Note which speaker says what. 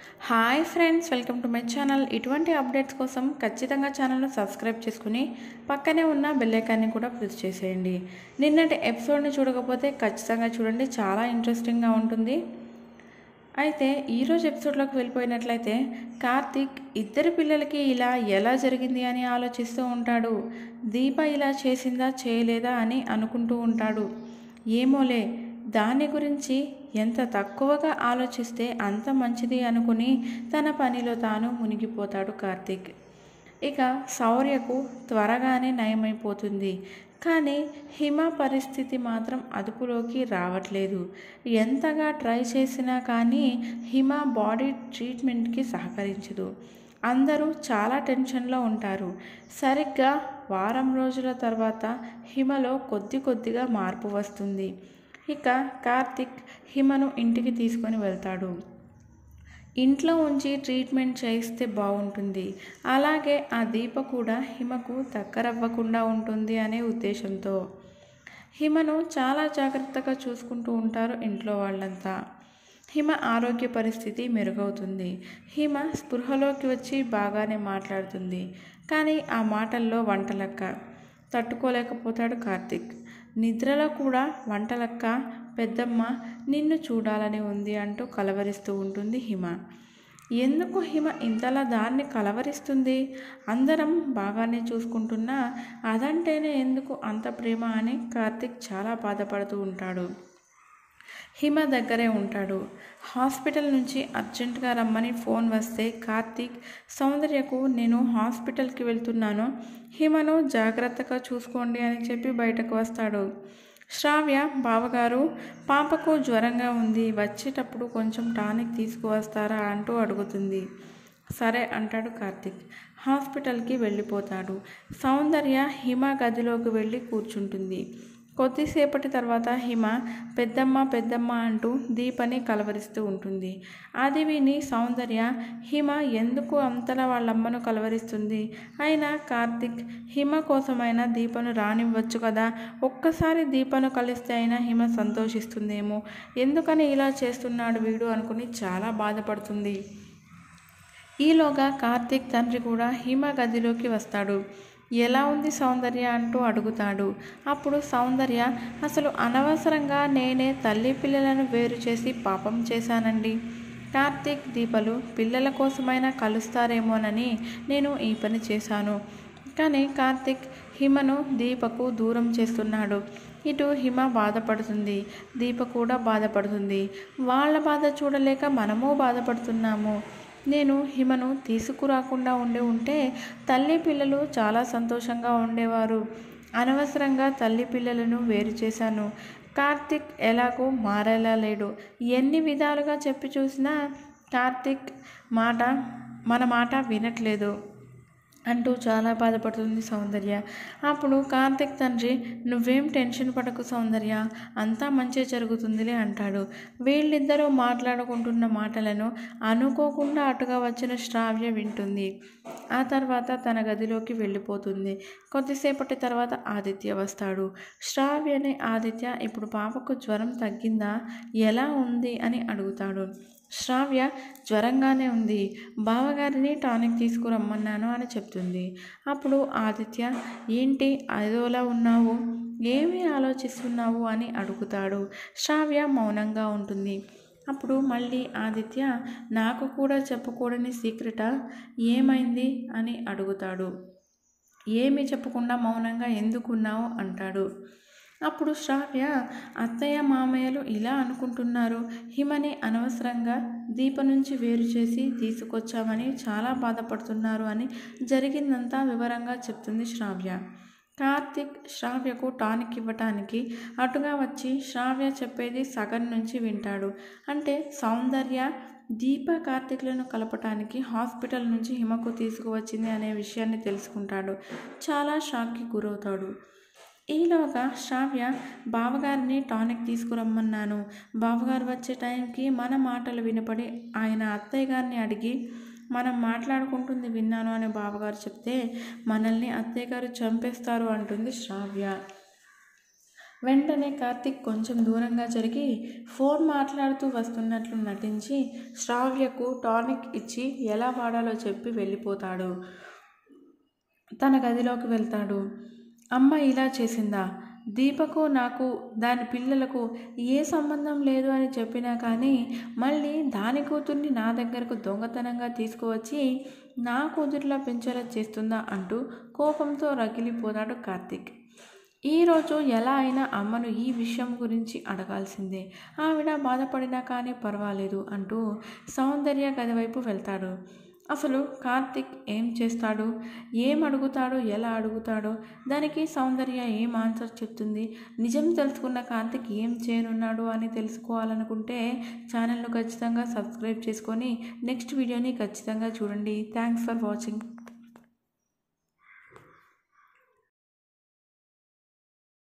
Speaker 1: hi friends welcome to my channel ఇటువంటి updates కోసం ఖచ్చితంగా ఛానల్ను సబ్స్క్రైబ్ చేసుకుని పక్కనే ఉన్న బెల్ ఐకాన్ని కూడా ప్రెస్ చేసేయండి నిన్నటి ఎపిసోడ్ని చూడకపోతే ఖచ్చితంగా చూడండి చాలా ఇంట్రెస్టింగ్గా ఉంటుంది అయితే ఈరోజు ఎపిసోడ్లోకి వెళ్ళిపోయినట్లయితే కార్తీక్ ఇద్దరు పిల్లలకి ఇలా ఎలా జరిగింది అని ఆలోచిస్తూ ఉంటాడు దీప ఇలా చేసిందా చేయలేదా అని అనుకుంటూ ఉంటాడు ఏమోలే దాని గురించి ఎంత తక్కువగా ఆలోచిస్తే అంత మంచిది అనుకుని తన పనిలో తాను మునిగిపోతాడు కార్తీక్ ఇక శౌర్యకు త్వరగానే నయమైపోతుంది కానీ హిమ పరిస్థితి మాత్రం అదుపులోకి రావట్లేదు ఎంతగా ట్రై చేసినా కానీ హిమ బాడీ ట్రీట్మెంట్కి సహకరించదు అందరూ చాలా టెన్షన్లో ఉంటారు సరిగ్గా వారం రోజుల తర్వాత హిమలో కొద్ది కొద్దిగా మార్పు వస్తుంది ఇక కార్తిక్ హిమను ఇంటికి తీసుకొని వెళ్తాడు ఇంట్లో ఉంచి ట్రీట్మెంట్ చేయిస్తే బాగుంటుంది అలాగే ఆ దీప కూడా హిమకు దగ్గరవ్వకుండా ఉంటుంది అనే ఉద్దేశంతో హిమను చాలా జాగ్రత్తగా చూసుకుంటూ ఉంటారు ఇంట్లో వాళ్ళంతా హిమ ఆరోగ్య పరిస్థితి మెరుగవుతుంది హిమ స్పృహలోకి వచ్చి బాగానే మాట్లాడుతుంది కానీ ఆ మాటల్లో వంటలక్క తట్టుకోలేకపోతాడు కార్తిక్ నిద్రలో కూడా వంటలక్క పెద్దమ్మ నిన్ను చూడాలని ఉంది అంటూ కలవరిస్తూ ఉంటుంది హిమ ఎందుకు హిమ ఇంతలా దాన్ని కలవరిస్తుంది అందరం బాగానే చూసుకుంటున్నా అదంటేనే ఎందుకు అంత ప్రేమ అని కార్తిక్ చాలా బాధపడుతూ ఉంటాడు హిమ దగ్గరే ఉంటాడు హాస్పిటల్ నుంచి అర్జెంటుగా రమ్మని ఫోన్ వస్తే కార్తీక్ సౌందర్యకు నేను హాస్పిటల్కి వెళ్తున్నాను హిమను జాగ్రత్తగా చూసుకోండి అని చెప్పి బయటకు వస్తాడు శ్రావ్య బావగారు పాపకు జ్వరంగా ఉంది వచ్చేటప్పుడు కొంచెం టానిక్ తీసుకువస్తారా అంటూ అడుగుతుంది సరే అంటాడు కార్తిక్ హాస్పిటల్కి వెళ్ళిపోతాడు సౌందర్య హిమ గదిలోకి వెళ్ళి కూర్చుంటుంది కొద్దిసేపటి తర్వాత హిమ పెద్దమ్మ పెద్దమ్మ అంటూ దీపని కలవరిస్తూ ఉంటుంది అది విని సౌందర్య హిమ ఎందుకు అంతలా వాళ్ళమ్మను కలవరిస్తుంది అయినా కార్తిక్ హిమ కోసమైనా దీపను రానివ్వచ్చు కదా ఒక్కసారి దీపను కలిస్తే అయినా హిమ సంతోషిస్తుందేమో ఎందుకని ఇలా చేస్తున్నాడు వీడు అనుకుని చాలా బాధపడుతుంది ఈలోగా కార్తీక్ తండ్రి కూడా హిమ గదిలోకి వస్తాడు ఎలా ఉంది సౌందర్య అంటూ అడుగుతాడు అప్పుడు సౌందర్య అసలు అనవసరంగా నేనే తల్లి పిల్లలను వేరు చేసి పాపం చేశానండి కార్తీక్ దీపలు పిల్లల కోసమైనా కలుస్తారేమోనని నేను ఈ పని చేశాను కానీ కార్తీక్ హిమను దీపకు దూరం చేస్తున్నాడు ఇటు హిమ బాధపడుతుంది దీప కూడా బాధపడుతుంది వాళ్ళ బాధ చూడలేక మనము బాధపడుతున్నాము నేను హిమను తీసుకురాకుండా ఉండి ఉంటే తల్లి పిల్లలు చాలా సంతోషంగా ఉండేవారు అనవసరంగా తల్లి పిల్లలను వేరు చేశాను కార్తిక్ ఎలాగో మారేలా లేడు ఎన్ని విధాలుగా చెప్పి చూసినా కార్తిక్ మాట మన మాట వినట్లేదు అంటూ చాలా బాధపడుతుంది సౌందర్య అప్పుడు కార్తిక్ తండ్రి నువ్వేం టెన్షన్ పడకు సౌందర్య అంతా మంచి జరుగుతుందిలే అంటాడు వీళ్ళిద్దరూ మాట్లాడుకుంటున్న మాటలను అనుకోకుండా అటుగా వచ్చిన శ్రావ్య వింటుంది ఆ తర్వాత తన గదిలోకి వెళ్ళిపోతుంది కొద్దిసేపటి తర్వాత ఆదిత్య వస్తాడు శ్రావ్యని ఆదిత్య ఇప్పుడు పాపకు జ్వరం తగ్గిందా ఎలా ఉంది అని అడుగుతాడు శ్రావ్య జ్వరంగానే ఉంది బావగారిని టానిక్ తీసుకురమ్మన్నాను అని చెప్తుంది అప్పుడు ఆదిత్య ఏంటి అదోలా ఉన్నావు ఏమి ఆలోచిస్తున్నావు అని అడుగుతాడు శ్రావ్య మౌనంగా ఉంటుంది అప్పుడు మళ్ళీ ఆదిత్య నాకు కూడా చెప్పకూడని సీక్రెటా ఏమైంది అని అడుగుతాడు ఏమీ చెప్పకుండా మౌనంగా ఎందుకున్నావు అంటాడు అప్పుడు శ్రావ్య అత్తయ్య మామయ్యలు ఇలా అనుకుంటున్నారు హిమని అనవసరంగా దీప నుంచి వేరు చేసి తీసుకొచ్చామని చాలా బాధపడుతున్నారు అని జరిగిందంతా వివరంగా చెప్తుంది శ్రావ్య కార్తిక్ శ్రావ్యకు టానిక్ ఇవ్వటానికి అటుగా వచ్చి శ్రావ్య చెప్పేది సగం నుంచి వింటాడు అంటే సౌందర్య దీప కార్తిక్లను కలపటానికి హాస్పిటల్ నుంచి హిమకు తీసుకువచ్చింది అనే విషయాన్ని తెలుసుకుంటాడు చాలా షాక్కి గురవుతాడు ఈలోగా శ్రావ్య బావగారిని టానిక్ తీసుకురమ్మన్నాను బావగారు వచ్చే టైంకి మన మాటలు వినపడి ఆయన అత్తయ్య గారిని అడిగి మనం మాట్లాడుకుంటుంది విన్నాను అని బావగారు చెప్తే మనల్ని అత్తయ్య గారు చంపేస్తారు అంటుంది శ్రావ్య వెంటనే కార్తిక్ కొంచెం దూరంగా జరిగి ఫోన్ మాట్లాడుతూ వస్తున్నట్లు నటించి శ్రావ్యకు టానిక్ ఇచ్చి ఎలా వాడాలో చెప్పి వెళ్ళిపోతాడు తన గదిలోకి వెళ్తాడు అమ్మ ఇలా చేసిందా దీపకు నాకు దాని పిల్లలకు ఏ సంబంధం లేదు అని చెప్పినా కానీ మళ్ళీ దాని కూతుర్ని నా దగ్గరకు దొంగతనంగా తీసుకువచ్చి నా కూతురిలా పెంచేలా చేస్తుందా అంటూ కోపంతో రగిలిపోతాడు కార్తిక్ ఈరోజు ఎలా అయినా అమ్మను ఈ విషయం గురించి అడగాల్సిందే ఆవిడ బాధపడినా కానీ పర్వాలేదు అంటూ సౌందర్య గది వైపు వెళ్తాడు అసలు కార్తిక్ ఏం చేస్తాడు ఏం అడుగుతాడో ఎలా అడుగుతాడో దానికి సౌందర్య ఏం ఆన్సర్ చెప్తుంది నిజం తెలుసుకున్న కార్తిక్ ఏం చేయనున్నాడు అని తెలుసుకోవాలనుకుంటే ఛానల్ను ఖచ్చితంగా సబ్స్క్రైబ్ చేసుకొని నెక్స్ట్ వీడియోని ఖచ్చితంగా చూడండి థ్యాంక్స్ ఫర్ వాచింగ్